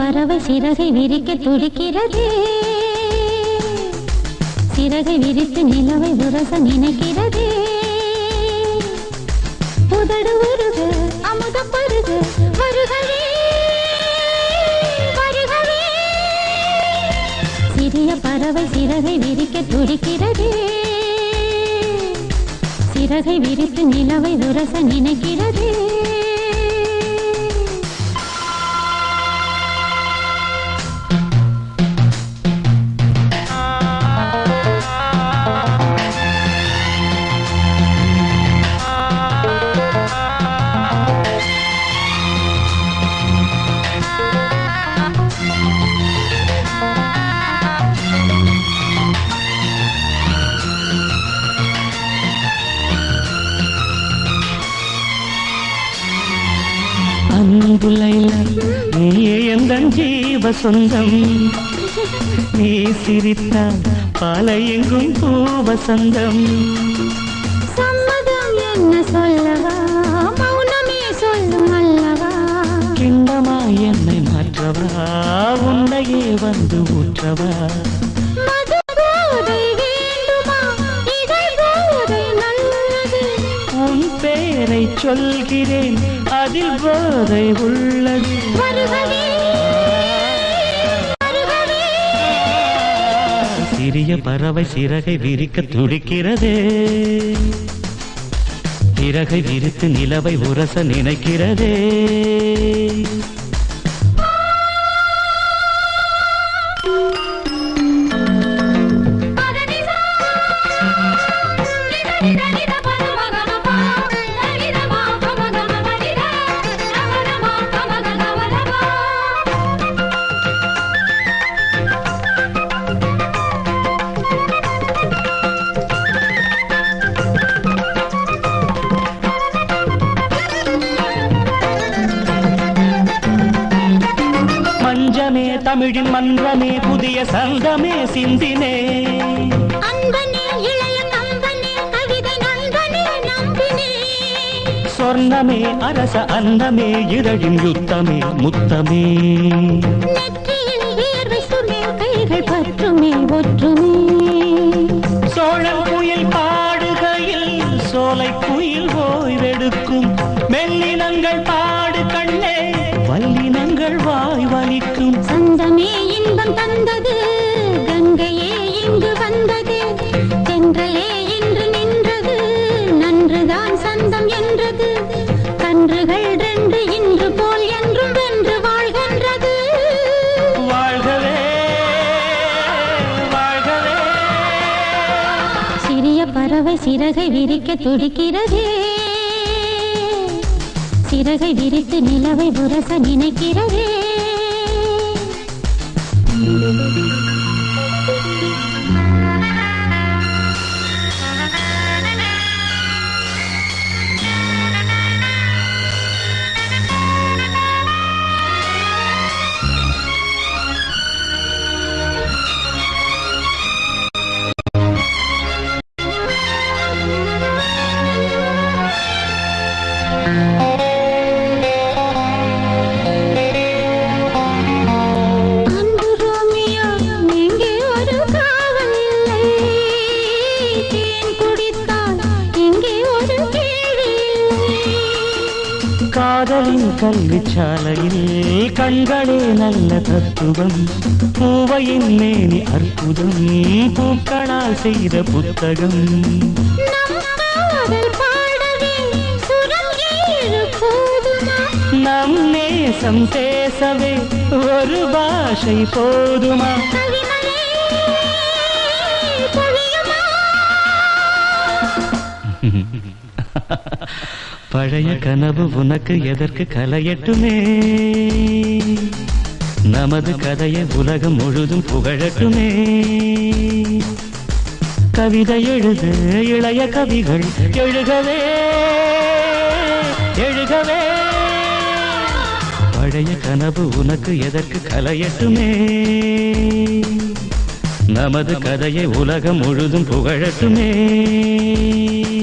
பறவை சிறகை விரிக்க துடிக்கிறதே சிறகை விரித்து நிலவை உரச நினைக்கிறதே உதடு உருக அமுத பருக வருகவே வருகவே சிறிய பறவை சிறகை விரிக்க துடிக்கிறதே சிறகை விரித்து நிலவை உரச நினைக்கிறதே அன்புலைல நீயே எந்த ஜீவ சொந்தம் நீ சிரித்தால் பாலை எங்கும் பூவசந்தம் சம்மதம் என்ன சொல்லவா மௌனமே சொல்லும் அல்லவா கிண்டமா என்னை மாற்றவா உன்னையே வந்து ஊற்றவா மது போதை வேண்டுமா இதழ் போதை நல்லது உன் பேரை சொல்கிறேன் அதில் போதை உள்ளது வருகவே வருகவே சிறிய பறவை சிறகை விரிக்க துடிக்கிறதே சிறகை விரித்து நிலவை உரச நினைக்கிறதே மஞ்சமே தமிழின் மன்றமே புதிய சங்கமே சிந்தினே அன்பனே இளைய கம்பனே கவிதை நண்பனே நம்பினே சொர்ணமே அரச அன்னமே இதழின் யுத்தமே முத்தமே நெற்றியில் வியர்வை சுமே கைகள் பற்றுமே ஒற்றுமே சோழன் குயில் பாடுகையில் சோலை குயில் ஓய்வெடுக்கும் மெல்லினங்கள் பாடு கண்ணே வல்லினங்கள் வாய் வலிக்கும் சந்தமே இன்பம் தந்தது கங்கையே இங்கு வந்தது தென்றலே இன்று நின்றது நன்றுதான் சந்தம் என்றது கன்றுகள் ரெண்டு இன்று போல் என்றும் வென்று வாழ்கின்றது வாழ்கவே வாழ்கவே சிறிய பறவை சிறகை விரிக்க துடிக்கிறதே சிறகை விரித்து நிலவை உரச நினைக்கிறதே அன்பு ரோமியோ எங்கே ஒரு காவல் இல்லை தேன் குடித்தால் எங்கே ஒரு கேள்வி இல்லை காதலின் கல்விச்சாலையில் கண்களே நல்ல தத்துவம் பூவையின் மேனி அற்புதம் பூக்களால் செய்த புத்தகம் நம் காதல் பாடவே சுரம் ஏழு போதுமா நம் நேசம் பேசவே ஒரு பாஷை போதுமா கவிமலே பொழியுமா பழைய கனவு உனக்கு எதற்கு கலையட்டுமே நமது கதையை உலகம் முழுதும் புகழட்டுமே கவிதை எழுது இளைய கவிகள் எழுகவே எழுகவே பழைய கனவு உனக்கு எதற்கு கலையட்டுமே நமது கதையை உலகம் முழுதும் புகழட்டுமே